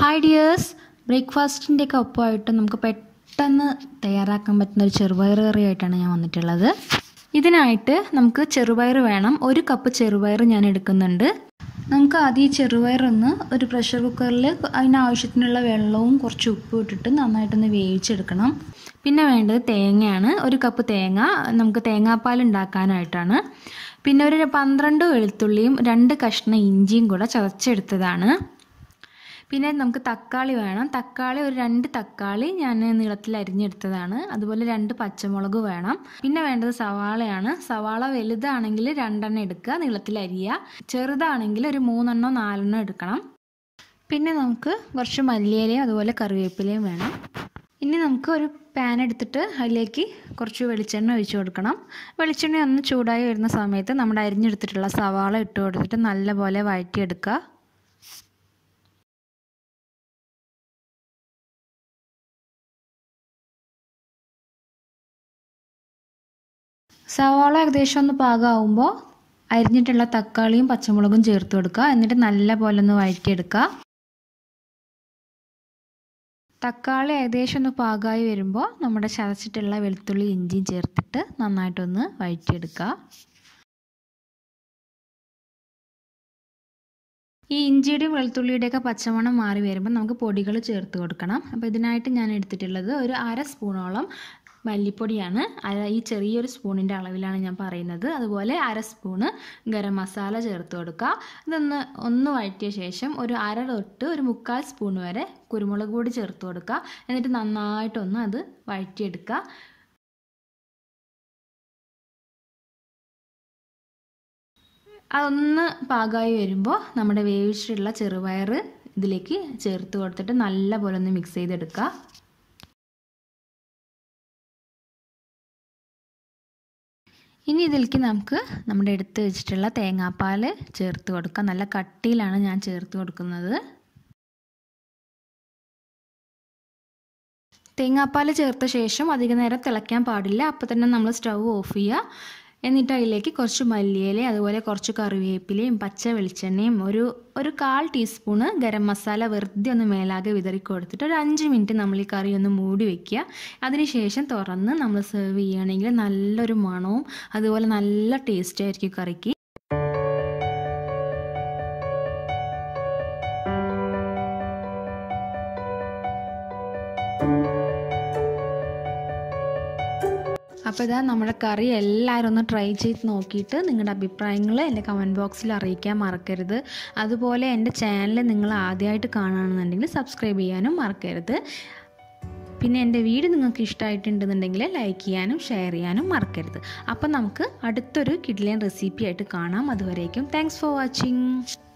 hi dears ബ്രേക്ക്ഫാസ്റ്റിൻ്റെ ഒക്കെ ഒപ്പമായിട്ട് നമുക്ക് പെട്ടെന്ന് തയ്യാറാക്കാൻ പറ്റുന്ന ഒരു ചെറുപയർ കറി ആയിട്ടാണ് ഞാൻ വന്നിട്ടുള്ളത് ഇതിനായിട്ട് നമുക്ക് ചെറുപയർ വേണം ഒരു കപ്പ് ചെറുപയർ ഞാൻ എടുക്കുന്നുണ്ട് നമുക്ക് ആദ്യം ഈ ചെറുപയറൊന്ന് ഒരു പ്രഷർ കുക്കറിൽ അതിനാവശ്യത്തിനുള്ള വെള്ളവും കുറച്ച് ഉപ്പും ഇട്ടിട്ട് നന്നായിട്ടൊന്ന് വേവിച്ചെടുക്കണം പിന്നെ വേണ്ടത് തേങ്ങയാണ് ഒരു കപ്പ് തേങ്ങ നമുക്ക് തേങ്ങാപ്പാൽ ഉണ്ടാക്കാനായിട്ടാണ് പിന്നെ ഒരു പന്ത്രണ്ട് വെളുത്തുള്ളിയും രണ്ട് കഷ്ണം ഇഞ്ചിയും കൂടെ ചതച്ചെടുത്തതാണ് പിന്നെ നമുക്ക് തക്കാളി വേണം തക്കാളി ഒരു രണ്ട് തക്കാളി ഞാൻ നീളത്തിൽ അരിഞ്ഞെടുത്തതാണ് അതുപോലെ രണ്ട് പച്ചമുളക് വേണം പിന്നെ വേണ്ടത് സവാളയാണ് സവാള വലുതാണെങ്കിൽ രണ്ടെണ്ണം എടുക്കുക നീളത്തിൽ അരിയുക ചെറുതാണെങ്കിൽ ഒരു മൂന്നെണ്ണോ നാലെണ്ണോ എടുക്കണം പിന്നെ നമുക്ക് കുറച്ച് മല്ലിയിലയും അതുപോലെ കറിവേപ്പിലയും വേണം ഇനി നമുക്ക് ഒരു പാൻ എടുത്തിട്ട് അതിലേക്ക് കുറച്ച് വെളിച്ചെണ്ണ ഒഴിച്ചു കൊടുക്കണം വെളിച്ചെണ്ണ ഒന്ന് ചൂടായി വരുന്ന സമയത്ത് നമ്മുടെ അരിഞ്ഞെടുത്തിട്ടുള്ള സവാള ഇട്ട് കൊടുത്തിട്ട് നല്ലപോലെ വഴറ്റിയെടുക്കുക സവാള ഏകദേശം ഒന്ന് പാകമാകുമ്പോൾ അരിഞ്ഞിട്ടുള്ള തക്കാളിയും പച്ചമുളകും ചേർത്ത് കൊടുക്കുക എന്നിട്ട് നല്ല പോലെ ഒന്ന് വഴറ്റിയെടുക്കുക തക്കാളി ഏകദേശം ഒന്ന് പാകമായി വരുമ്പോൾ നമ്മുടെ ചതച്ചിട്ടുള്ള വെളുത്തുള്ളി ഇഞ്ചിയും ചേർത്തിട്ട് നന്നായിട്ടൊന്ന് വഴറ്റിയെടുക്കുക ഈ ഇഞ്ചിയുടെയും വെളുത്തുള്ളിയുടെയൊക്കെ പച്ചമണം മാറി വരുമ്പോൾ നമുക്ക് പൊടികൾ ചേർത്ത് കൊടുക്കണം അപ്പോൾ ഇതിനായിട്ട് ഞാൻ എടുത്തിട്ടുള്ളത് ഒരു അര സ്പൂണോളം മല്ലിപ്പൊടിയാണ് അര ഈ ചെറിയൊരു സ്പൂണിൻ്റെ അളവിലാണ് ഞാൻ പറയുന്നത് അതുപോലെ അര സ്പൂണ് ഗരം മസാല ചേർത്ത് കൊടുക്കുക ഇതൊന്ന് ഒന്ന് വഴറ്റിയ ശേഷം ഒരു അര തൊട്ട് ഒരു മുക്കാൽ സ്പൂൺ വരെ കുരുമുളക് പൊടി ചേർത്ത് കൊടുക്കുക എന്നിട്ട് നന്നായിട്ടൊന്ന് അത് വഴറ്റിയെടുക്കുക അതൊന്ന് പാകമായി വരുമ്പോൾ നമ്മുടെ വേവിച്ചിട്ടുള്ള ചെറുപയർ ഇതിലേക്ക് ചേർത്ത് കൊടുത്തിട്ട് നല്ല പോലെ ഒന്ന് മിക്സ് ചെയ്തെടുക്കുക ഇനി ഇതിലേക്ക് നമുക്ക് നമ്മുടെ എടുത്ത് വെച്ചിട്ടുള്ള തേങ്ങാപ്പാൽ ചേർത്ത് കൊടുക്കാം നല്ല കട്ടിയിലാണ് ഞാൻ ചേർത്ത് കൊടുക്കുന്നത് തേങ്ങാപ്പാൽ ചേർത്ത ശേഷം അധിക നേരം തിളയ്ക്കാൻ പാടില്ല അപ്പോൾ തന്നെ നമ്മൾ സ്റ്റൗ ഓഫ് ചെയ്യുക എന്നിട്ട് അതിലേക്ക് കുറച്ച് മല്ലിയില അതുപോലെ കുറച്ച് കറിവേപ്പിലയും പച്ച വെളിച്ചെണ്ണയും ഒരു ഒരു കാൽ ടീസ്പൂണ് ഗരം മസാല വെറുതെ ഒന്ന് മേലാകെ വിതറി കൊടുത്തിട്ട് ഒരു അഞ്ച് മിനിറ്റ് നമ്മൾ ഈ കറി ഒന്ന് മൂടി വെക്കുക അതിനുശേഷം തുറന്ന് നമ്മൾ സെർവ് ചെയ്യുകയാണെങ്കിൽ നല്ലൊരു മണവും അതുപോലെ നല്ല ടേസ്റ്റ് ആയിരിക്കും കറിക്ക് അപ്പോൾ ഇതാ നമ്മുടെ കറി എല്ലാവരും ഒന്ന് ട്രൈ ചെയ്ത് നോക്കിയിട്ട് നിങ്ങളുടെ അഭിപ്രായങ്ങൾ എൻ്റെ കമൻറ്റ് ബോക്സിൽ അറിയിക്കാൻ മറക്കരുത് അതുപോലെ എൻ്റെ ചാനൽ നിങ്ങൾ ആദ്യമായിട്ട് കാണുകയാണെന്നുണ്ടെങ്കിൽ സബ്സ്ക്രൈബ് ചെയ്യാനും മറക്കരുത് പിന്നെ എൻ്റെ വീഡിയോ നിങ്ങൾക്ക് ഇഷ്ടമായിട്ടുണ്ടെന്നുണ്ടെങ്കിൽ ലൈക്ക് ചെയ്യാനും ഷെയർ ചെയ്യാനും മറക്കരുത് അപ്പം നമുക്ക് അടുത്തൊരു കിഡ്ലിയൻ റെസിപ്പി ആയിട്ട് കാണാം അതുവരേക്കും താങ്ക്സ് ഫോർ വാച്ചിങ്